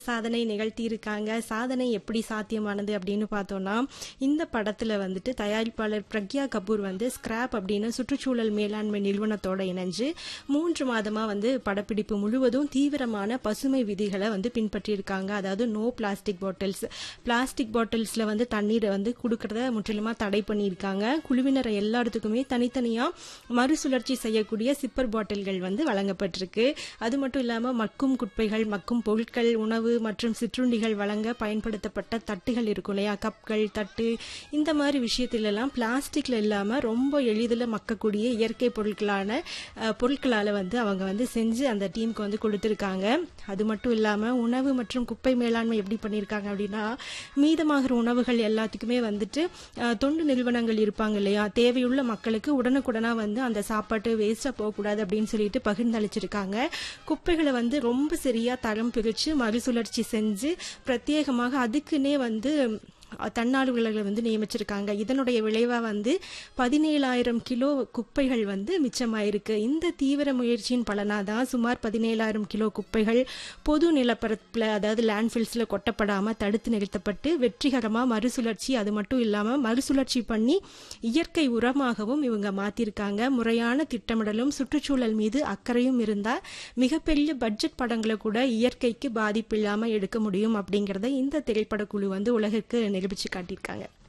சாதனை நிகழ்த்தியிருக்காங்க சாதனை எப்படி சாத்தியமானது அப்படின்னு பார்த்தோம்னா இந்த படத்துல வந்துட்டு தயாரிப்பாளர் பிரக்யா கபூர் வந்து ஸ்கிராப் அப்படின்னு சுற்றுச்சூழல் மேலாண்மை நிறுவனத்தோட இணைஞ்சு மூன்று மாதமா வந்து படப்பிடிப்பு முழுவதும் தீவிரமான பசுமை விதிகளை வந்து பின்பற்றியிருக்காங்க அதாவது நோ பிளாஸ்டிக் பாட்டில்ஸ் பிளாஸ்டிக் பாட்டில்ஸ்ல வந்து தண்ணீரை வந்து கொடுக்கறத முற்றிலுமா தடை பண்ணியிருக்காங்க குழுவினர் எல்லாத்துக்குமே தனித்தனியா மறுசுழற்சி செய்யக்கூடிய சிப்பர் பாட்டில்கள் வந்து வழங்கப்பட்டிருக்கு அது மட்டும் இல்லாம மக்கும் குப்பைகள் மக்கும் பொருட்கள் உணவு மற்றும் சிற்றுண்டிகள் வழங்க பயன்படுத்தப்பட்ட தட்டுகள் இருக்கும் இல்லையா கப்கள் தட்டு இந்த மாதிரி விஷயத்திலெல்லாம் பிளாஸ்டிக்ல இல்லாம ரொம்ப எளிதில் மக்கக்கூடிய இயற்கை பொருட்களான அஹ், பொருட்களால வந்து அவங்க வந்து செஞ்சு அந்த டீமுக்கு வந்து கொடுத்துருக்காங்க அது மட்டும் இல்லாம உணவு மற்றும் குப்பை மேலாண்மை எப்படி பண்ணியிருக்காங்க அப்படின்னா மீதமாகிற உணவுகள் எல்லாத்துக்குமே வந்துட்டு அஹ், தொண்டு நிறுவனங்கள் இருப்பாங்க இல்லையா தேவையுள்ள மக்களுக்கு உடனுக்குடனா வந்து அந்த சாப்பாட்டு வேஸ்டா போகக்கூடாது அப்படின்னு சொல்லிட்டு பகிர்ந்தளிச்சிருக்காங்க குப்பைகளை வந்து ரொம்ப சரியா தரம் பிரிச்சு மறுசுழற்சி செஞ்சு பிரத்யேகமாக அதுக்குன்னே வந்து அஹ், தன்னார்வலர்களை வந்து நியமிச்சிருக்காங்க இதனுடைய விளைவா வந்து பதினேழாயிரம் கிலோ குப்பைகள் வந்து மிச்சமாயிருக்கு இந்த தீவிர முயற்சியின் பலனாதான் சுமார் பதினேழாயிரம் கிலோ குப்பைகள் பொது நிலப்பரப்புல அதாவது லேண்ட்ஃபில்ஸ்ல கொட்டப்படாம தடுத்து நிறுத்தப்பட்டு வெற்றிகரமா மறுசுழற்சி அது மட்டும் இல்லாம மறுசுழற்சி பண்ணி இயற்கை உரமாகவும் இவங்க மாத்திருக்காங்க முறையான திட்டமிடலும் சுற்றுச்சூழல் மீது அக்கறையும் இருந்தா மிகப்பெரிய பட்ஜெட் படங்களை கூட இயற்கைக்கு பாதிப்பு இல்லாம எடுக்க முடியும் அப்படிங்கறத இந்த திரைப்பட குழு வந்து உலகிற்கு நிரூபிச்சு காட்டியிருக்காங்க